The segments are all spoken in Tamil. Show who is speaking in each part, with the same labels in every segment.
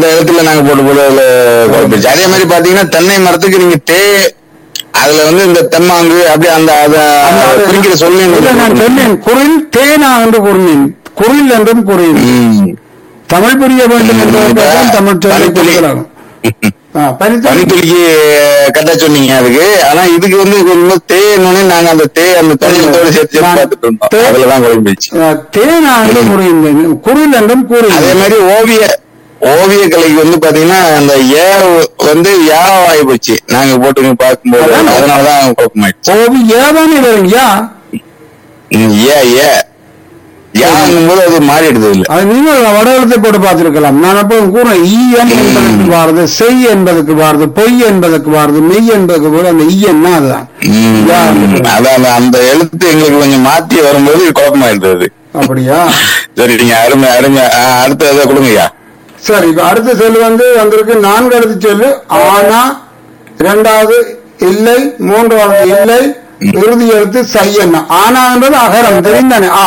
Speaker 1: அந்த இடத்துல நாங்க போட்டு போட்டு அதுல குழப்பிச்சு அதே மாதிரி பாத்தீங்கன்னா தென்னை மரத்துக்கு நீங்க தே அதுல வந்து இந்த தெம்மாங்கு அப்படியே அந்த அத குறிக்கிற சொல்லி
Speaker 2: இல்ல, நான் சொன்னேன் குரில் தேனா என்று கூறினேன் குரில் என்றும் கூறினேன் தமிழ் புரிய வேண்டும் என்பதற்காக தமிழ் சொல்லி
Speaker 1: பனித்துளி.
Speaker 2: கொடுக்கலாம் ஆ, பனித்துளி
Speaker 1: பனித்துளிக்கு கரெக்டா சொன்னீங்க அதுக்கு ஆனா இதுக்கு வந்து கொஞ்சம் தேனோடனே நாங்க அந்த தே அந்த தனியத்தோட சேர்த்து சேர்த்து
Speaker 2: நான்
Speaker 1: பார்த்துட்டு இருந்தோம்
Speaker 2: தே-
Speaker 1: அதுலதான் குழம்பிச்சு
Speaker 2: ஆ, தேனா என்று கூறியிருந்தேன் குரில் என்றும்
Speaker 1: அதே
Speaker 2: கூறினேன்
Speaker 1: மாதிரி ஓவிய ஓவிய கலைக்கு வந்து பாத்தீங்கன்னா அந்த ஏ வந்து யாவாகி போச்சு நாங்க போட்டு பார்க்கும்போது
Speaker 2: அதான்.
Speaker 1: அதனாலதான் குழப்பமாயிடுச்சு
Speaker 2: ஓவி ஏதானே வரும் யா
Speaker 1: ம், ஏ ஏ யாங்கும் போது அது மாறிடுது இல்ல
Speaker 2: அது நீங்கள் வடவெழுத்தை போட்டு பார்த்திருக்கலாம் நான் அப்போ கூறேன் ஈயன் என்பதற்கு வாருது செய் என்பதற்கு வாருது பொய் என்பதற்கு வாருது மெய் என்பதற்கு போது அந்த ஈயன்னா அதுதான்
Speaker 1: ம்,
Speaker 2: யா.
Speaker 1: அதான் அந்த- அந்த எழுத்து எங்களுக்கு கொஞ்சம் மாத்தி வரும்போது குழப்பமாயிடுது அது
Speaker 2: அப்படியா
Speaker 1: சரி நீங்க அருமை அருமை ஆ, அடுத்த இதை கொடுங்கய்யா
Speaker 2: சரி இப்ப அடுத்த சொல்லு வந்து வந்திருக்கு நான்கு எழுத்து சொல்லு ஆனா இரண்டாவது இல்லை மூன்றாவது இல்லை இறுதி எழுத்து சையன்னா ஆனா என்பது அகரம் தெரிந்தானே ஆ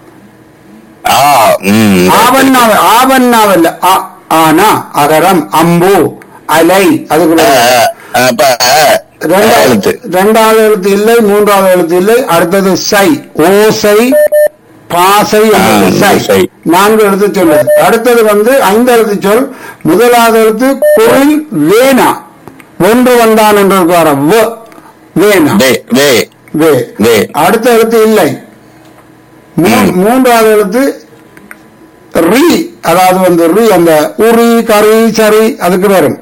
Speaker 1: ஆ ம்
Speaker 2: ஆவண்ணாவ ஆவண்ணாவல்ல ஆ ஆனா அகரம் அம்பு அலை அதுக்கு
Speaker 1: ஆ,
Speaker 2: பிறகு.
Speaker 1: ஆ, அப்ப
Speaker 2: ரெண்டாவது
Speaker 1: எழுத்து
Speaker 2: ரெண்டாவது எழுத்து இல்லை மூன்றாவது எழுத்து இல்லை அடுத்தது சை ஓசை பாசை என்பது
Speaker 1: ஆ,
Speaker 2: சை
Speaker 1: சை.
Speaker 2: நான்கு எழுத்து சொல்லுது அடுத்தது வந்து ஐந்து எழுத்து சொல் முதலாவது எழுத்து குரல் வேணா ஒன்று வந்தான் என்று வர வ வேணா
Speaker 1: வே வே
Speaker 2: வே
Speaker 1: வே
Speaker 2: அடுத்த எழுத்து இல்லை மூ-
Speaker 1: ம்.
Speaker 2: மூன்றாவது எழுத்து ரி அதாவது வந்து ரி அந்த உரி கரி சரி அதுக்கு வரும்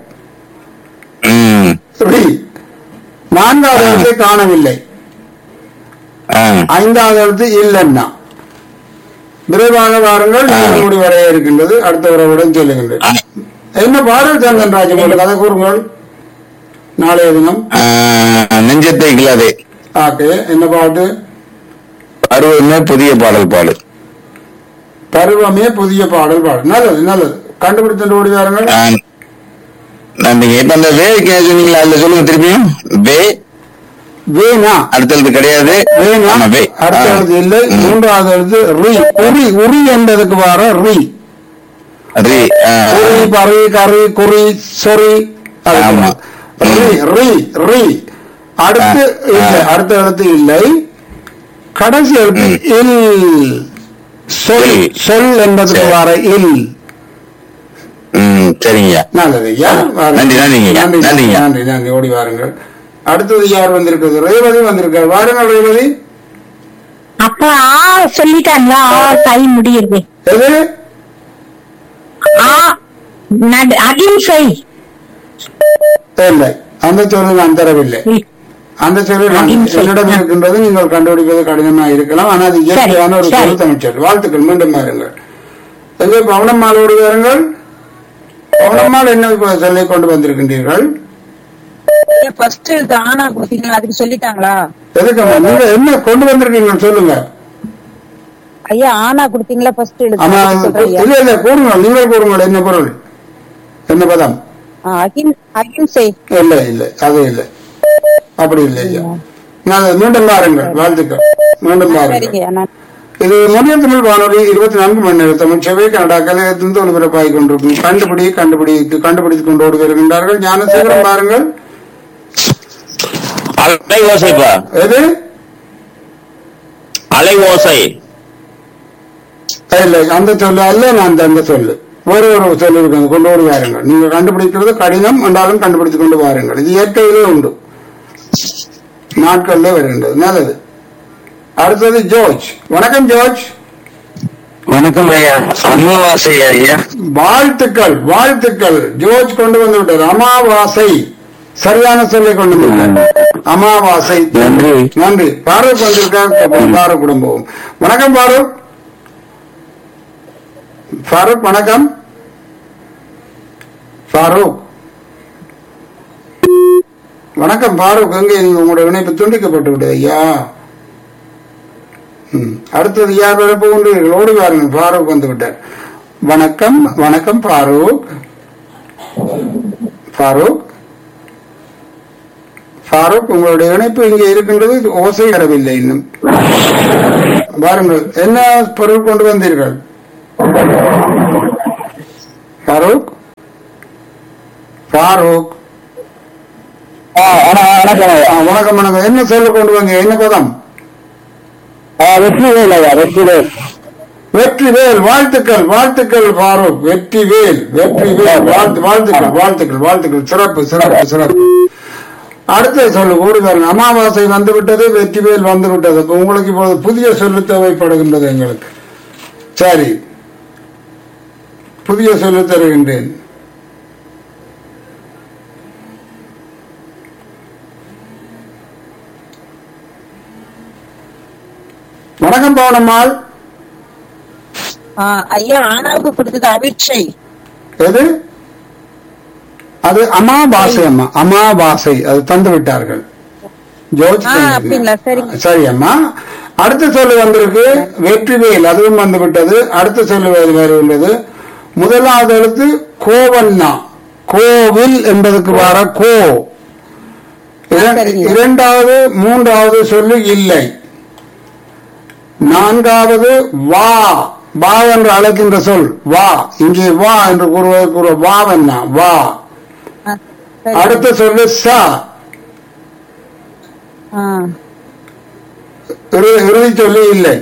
Speaker 1: ம்
Speaker 2: ரி நான்காவது
Speaker 1: ஆ.
Speaker 2: எழுத்தை காணவில்லை
Speaker 1: ஆ
Speaker 2: ஐந்தாவது எழுத்து இல்லைன்னா விரைவாக வாருங்கள்
Speaker 1: ஆ.
Speaker 2: நீங்கள் கூடி வரைய இருக்கின்றது அடுத்த உறவுடன் சொல்லுகின்றேன்
Speaker 1: ஆ.
Speaker 2: என்ன பாடல் சந்தன் ராஜ் போல கதை கூறுங்கள் நாளைய தினம்
Speaker 1: ஆ, நெஞ்சத்தை இல்லாதே
Speaker 2: ஆகே என்ன பாட்டு
Speaker 1: பருவமே புதிய பாடல் பாடு
Speaker 2: பருவமே புதிய பாடல் பாடு நல்லது நல்லது கண்டுபிடித்து ஓடி வாருங்கள்
Speaker 1: ஆ, நன்றிங்க இப்ப அந்த வே கே- சொன்னீங்களா அதுல சொல்லுங்க திருப்பியும் வே
Speaker 2: வேணா
Speaker 1: அடுத்தது கிடையாது
Speaker 2: வேணா
Speaker 1: ஆமா, வே
Speaker 2: அடுத்த
Speaker 1: ஆ.
Speaker 2: எழுத்து இல்லை
Speaker 1: ம்.
Speaker 2: மூன்றாவது எழுத்து ரி உரி உரி என்பதுக்கு வர ரி
Speaker 1: ரி, ஆ.
Speaker 2: உரி பரி கரி குறி சொறி அதுக்கு
Speaker 1: ஆமா.
Speaker 2: ரி ரி ரி அடுத்து
Speaker 1: ஆ.
Speaker 2: இல்லை அடுத்த எழுத்து இல்லை கடைசி எழுத்து இல் சொல்
Speaker 1: இல்.
Speaker 2: சொல் என்பதற்கு
Speaker 1: சரி.
Speaker 2: வர இல்
Speaker 1: ம் சரிங்கய்யா
Speaker 2: நல்லது ஐயா வாருங்கள்.
Speaker 1: நன்றி, நன்றிங்க.
Speaker 2: நன்றி
Speaker 1: நன்றிங்க.
Speaker 2: நன்றி நன்றி ஓடி வாருங்கள் அடுத்தது யார் வந்திருக்கிறது ரேவதி வந்திருக்கார் வாருங்கள் ரேவதி
Speaker 3: அப்ப ஆ சொல்லிட்டாங்களா ஆ கை முடியுது
Speaker 2: எது
Speaker 3: ஆ நடு- அகிம்சை
Speaker 2: இல்லை அந்த சொல்லு நான் தரவில்லை அந்த சொல்லு நான்
Speaker 3: அகிம்சை.
Speaker 2: என்னிடம் இருக்கின்றது நீங்கள் கண்டுபிடிப்பது கடினமா இருக்கலாம் ஆனால் அது இயற்கையான ஒரு
Speaker 3: சரி.
Speaker 2: சொல் தமிழ் சொல் வாழ்த்துக்கள் மீண்டும் பாருங்கள் எங்கே பவனம்மாளோடு வாருங்கள் பவனம்மாள் என்ன இப்ப சொல்லை கொண்டு வந்திருக்கின்றீர்கள்
Speaker 4: ஃபர்ஸ்ட் எழுத்து ஆனா கொடுத்தீங்களா அதுக்கு சொல்லிட்டாங்களா
Speaker 2: எதுக்கு நீங்க என்ன கொண்டு வந்திருக்கீங்க சொல்லுங்க
Speaker 4: ஐயா ஆனா கொடுத்தீங்களா ஃபர்ஸ்ட் எழுத்து
Speaker 2: ஆமா
Speaker 4: அதுக்கு சொல்றேன் ஐயா.
Speaker 2: இல்ல இல்ல கூறுங்கள் நீங்கள் கூறுங்கள் என்ன பொருள் என்ன பதம்
Speaker 4: ஆ, அகிம் அகிம்சை
Speaker 2: இல்ல இல்ல அது இல்லை அப்படி இல்லை ஐயா நான் மீண்டும் பாருங்கள் வாழ்த்துக்கள் மீண்டும் பாருங்கள்
Speaker 4: சரிங்க நான்
Speaker 2: இது மொழிய தமிழ் வானொலி இருபத்தி நான்கு மணி நேரம் தமிழ் செவை கனடா கலையத்திலிருந்து ஒளிபரப்பாகிக் கொண்டிருக்கும் கண்டுபிடி கண்டுபிடி கண்டுபிடித்துக் கொண்டு ஓடி வருகின்றார்கள் ஞானசேகரம் பாருங்கள்
Speaker 1: அலை ஓசைப்பா
Speaker 2: எது
Speaker 1: அலை ஓசை
Speaker 2: இல்லை அந்த சொல்லு அல்ல நான் அந்த சொல்லு ஒரு ஒரு சொல்லு இருக்கிறது கொண்டு ஓடி வாருங்கள் நீங்க கண்டுபிடிக்கிறது கடினம் என்றாலும் கண்டுபிடித்துக் கொண்டு வாருங்கள் இது இயற்கையிலே உண்டு நாட்களிலே வருகின்றது நல்லது அடுத்தது ஜோர்ஜ் வணக்கம் ஜோர்ஜ்
Speaker 1: வணக்கம் ஐயா அமாவாசை ஐயா
Speaker 2: வாழ்த்துக்கள் வாழ்த்துக்கள் ஜோர்ஜ் கொண்டு வந்து விட்டார் அமாவாசை சரியான சொல்லை கொண்டு வந்து விட்டார் அமாவாசை
Speaker 1: நன்றி.
Speaker 2: நன்றி பாரூக் வந்திருக்கார் பாரூக் குடும்பம் வணக்கம் பாரூக் ஃபாரூக் வணக்கம் ஃபாரூக் வணக்கம் ஃபாரூக் எங்கே நீங்க உங்களுடைய இணைப்பு துண்டிக்கப்பட்டு விட்டது ஐயா ம். அடுத்தது யார் வர போகின்றீர்கள் ஓடி வாருங்கள் ஃபாரூக் வந்து விட்டார் வணக்கம் வணக்கம் ஃபாரூக் ஃபாரூக் ஃபாரூக் உங்களுடைய இணைப்பு இங்கே இருக்கின்றது இது ஓசை வரவில்லை இன்னும் வாருங்கள் என்ன பொருள் கொண்டு வந்தீர்கள் ஃபாரூக் ஃபாரூக்
Speaker 1: ஆ, வண- வணக்கம் ஐயா.
Speaker 2: ஆ, வணக்கம் வணக்கம் என்ன சொல்ல கொண்டு வாங்க என்ன பதம்
Speaker 1: ஆ, வெற்றிவேல் ஐயா வெற்றிவேல்
Speaker 2: வெற்றிவேல் வாழ்த்துக்கள் வாழ்த்துக்கள் ஃபாரூக் வெற்றிவேல் வெற்றிவேல் வாழ்த்து வாழ்த்துக்கள் வாழ்த்துக்கள் வாழ்த்துக்கள் சிறப்பு சிறப்பு சிறப்பு அடுத்த சொல்லு கூறுதல் அமாவாசை வந்து விட்டது வெற்றிவேல் வந்து விட்டது இப்ப உங்களுக்கு இப்போது புதிய சொல்லு தேவைப்படுகின்றது எங்களுக்கு சரி புதிய சொல்லு தருகின்றேன் வணக்கம் பவனம்மாள்
Speaker 4: ஆ, ஐயா ஆனாவுக்கு கொடுத்தது அவிட்சை
Speaker 2: எது அது அமாவாசை அம்மா அமாவாசை அது தந்து விட்டார்கள் ஜோதி
Speaker 4: ஆ, அப்படிங்களா? சரிங்க.
Speaker 2: சரி அம்மா அடுத்த சொல்லு வந்திருக்கு வெற்றிவேல் அதுவும் வந்து விட்டது அடுத்த சொல்லு வேறு வருகின்றது முதலாவது எழுத்து கோவண்ணா கோவில் என்பதற்கு வர கோ இர-
Speaker 4: சரிங்க.
Speaker 2: இரண்டாவது மூன்றாவது சொல்லு இல்லை நான்காவது வா வா என்று அழைக்கின்ற சொல் வா இங்கே வா என்று கூறுவதற்கு ஒரு வாவென்னா வா
Speaker 4: ஆ, சரி.
Speaker 2: அடுத்த சொல்லு ச
Speaker 4: ஆ,
Speaker 2: இறு- இறுதி சொல்லு இல்லை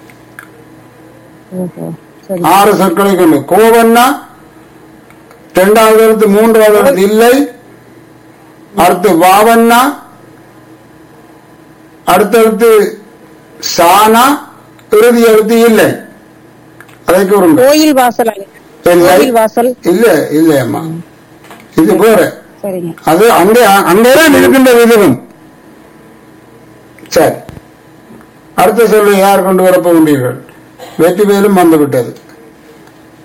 Speaker 4: ஓஹோ, சரி
Speaker 2: ஆறு சொற்களை கொண்டு கோவண்ணா இரண்டாவது எழுத்து மூன்றாவது எழுத்து இல்லை அடுத்து வாவண்ணா அடுத்த எழுத்து சானா இறுதி எழுத்து இல்லை அதை கூறுங்க
Speaker 4: கோயில் வாசல் ஐயா.
Speaker 2: இல்லை.
Speaker 4: கோயில் வாசல்
Speaker 2: இல்ல இல்ல அம்மா இது போற
Speaker 4: சரிங்க
Speaker 2: அது அங்கே அங்கேதான் இருக்கின்றது இதுவும் சரி அடுத்த சொல்லு யார் கொண்டு வரப் போகின்றீர்கள் வெற்றி வேலும் வந்து விட்டது